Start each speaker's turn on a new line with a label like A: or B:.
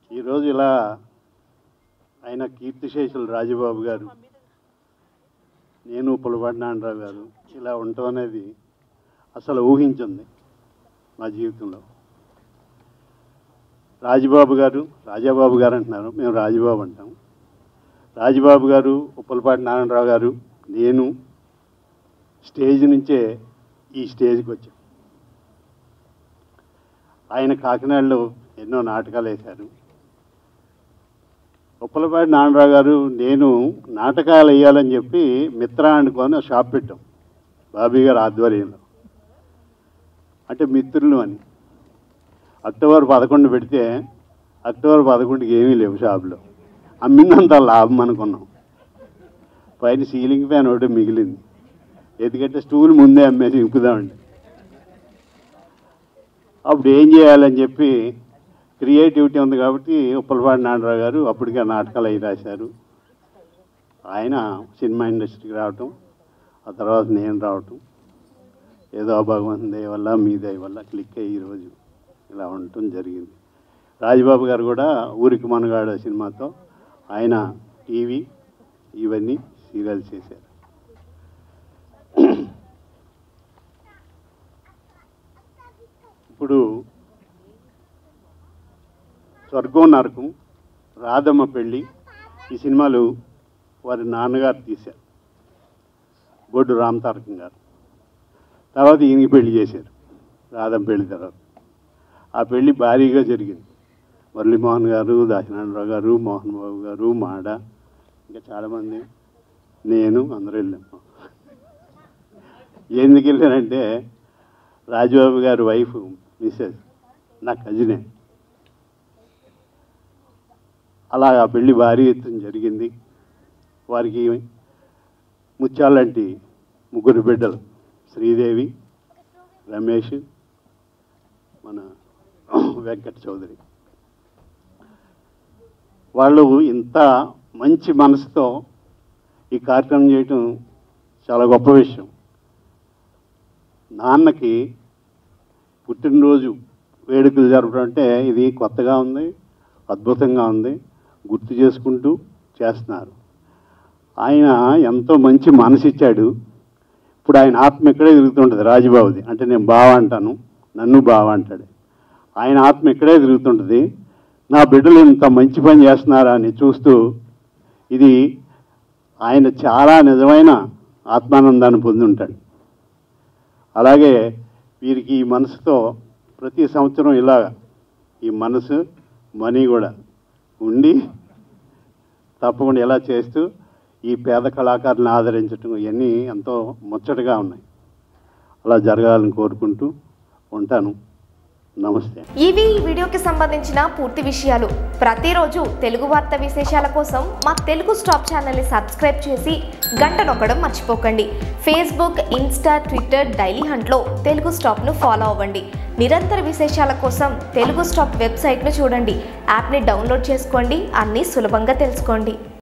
A: ఈరోజు ఇలా ఆయన కీర్తిశేషులు రాజబాబు గారు నేను పులపాటి నారాయణరావు గారు ఇలా ఉండటం అనేది అసలు ఊహించింది మా జీవితంలో రాజబాబు గారు రాజాబాబు గారు అంటున్నారు మేము రాజబాబు అంటాం రాజబాబు గారు ఉప్పలపాటి నారాయణరావు గారు నేను స్టేజ్ నుంచే ఈ స్టేజ్కి వచ్చాం ఆయన కాకినాడలో ఎన్నో నాటకాలు వేశారు ఉప్పలపాటి నారాయణరావు గారు నేను నాటకాలు వేయాలని చెప్పి మిత్ర అనుకొని షాప్ పెట్టాం బాబీ గారు ఆధ్వర్యంలో అంటే మిత్రులు అని అక్టోబర్ పదకొండు పెడితే అక్టోబర్ పదకొండుకి ఏమీ లేవు షాపులో అమ్మిందంత లాభం అనుకున్నాం పైన సీలింగ్ ఫ్యాన్ ఒకటి మిగిలింది ఎందుకంటే స్టూల్ ముందే అమ్మేసి ఇంపుదామండి అప్పుడు ఏం చేయాలని చెప్పి క్రియేటివిటీ ఉంది కాబట్టి ఉప్పలపాటి నారాయణరావు గారు అప్పటికే నాటకాలు అవి రాశారు ఆయన సినిమా ఇండస్ట్రీకి రావటం ఆ తర్వాత నేను రావటం ఏదో భగవంతుని దయ వల్ల మీ దయ వల్ల క్లిక్ అయ్యి ఈరోజు ఇలా ఉండటం జరిగింది రాజబాబు గారు కూడా ఊరికి మనగాడ సినిమాతో ఆయన టీవీ ఇవన్నీ సీరియల్స్ చేశారు ఇప్పుడు స్వర్గం నరకం రాధమ్మ పెళ్ళి ఈ సినిమాలు వారి నాన్నగారు తీశారు బొడ్డు రామ్ తారకం గారు తర్వాత ఈయనకి పెళ్లి చేశారు రాధమ్మ పెళ్లి తర్వాత ఆ పెళ్లి భారీగా జరిగింది మురళీమోహన్ గారు దాశనారాయణరావు గారు మోహన్ బాబు గారు మాడ ఇంకా చాలామంది నేను అందరూ వెళ్ళాము ఎందుకు వెళ్ళానంటే రాజబాబు గారి వైఫ్ మిస్సెస్ నా కజినే అలా ఆ పెళ్లి భారీ ఎత్తున జరిగింది వారికి ముత్యాలంటి ముగ్గురు బిడ్డలు శ్రీదేవి రమేష్ మన వెంకట చౌదరి వాళ్ళు ఇంత మంచి మనసుతో ఈ కార్యక్రమం చేయటం చాలా గొప్ప విషయం నాన్నకి పుట్టినరోజు వేడుకలు జరపడం అంటే ఇది కొత్తగా ఉంది అద్భుతంగా ఉంది గుర్తు చేసుకుంటూ చేస్తున్నారు ఆయన ఎంతో మంచి మనసు ఇచ్చాడు ఇప్పుడు ఆయన ఆత్మ ఇక్కడే తిరుగుతుంటుంది రాజబాబుది అంటే నేను బావ అంటాను నన్ను బావ అంటాడు ఆయన ఆత్మ ఇక్కడే తిరుగుతుంటుంది నా బిడ్డలు ఇంత మంచి పని చేస్తున్నారా అని చూస్తూ ఇది ఆయన చాలా నిజమైన ఆత్మానందాన్ని పొంది ఉంటాడు అలాగే వీరికి ఈ మనసుతో ప్రతి సంవత్సరం ఇలాగ ఈ మనసు మనీ కూడా ఉండి తప్పకుండా ఇలా చేస్తూ ఈ పేద కళాకారులను ఆదరించడం ఇవన్నీ ఎంతో ముచ్చటగా ఉన్నాయి అలా జరగాలని కోరుకుంటూ ఉంటాను నమస్తే
B: ఇవి ఈ వీడియోకి సంబంధించిన పూర్తి విషయాలు ప్రతిరోజు తెలుగు వార్త విశేషాల కోసం మా తెలుగు స్టాప్ ఛానల్ని సబ్స్క్రైబ్ చేసి గంట నొక్కడం మర్చిపోకండి ఫేస్బుక్ ఇన్స్టా ట్విట్టర్ డైలీ హంట్లో తెలుగు స్టాప్ను ఫాలో అవ్వండి నిరంతర విశేషాల కోసం తెలుగు స్టాప్ వెబ్సైట్ను చూడండి యాప్ని డౌన్లోడ్ చేసుకోండి అన్నీ సులభంగా తెలుసుకోండి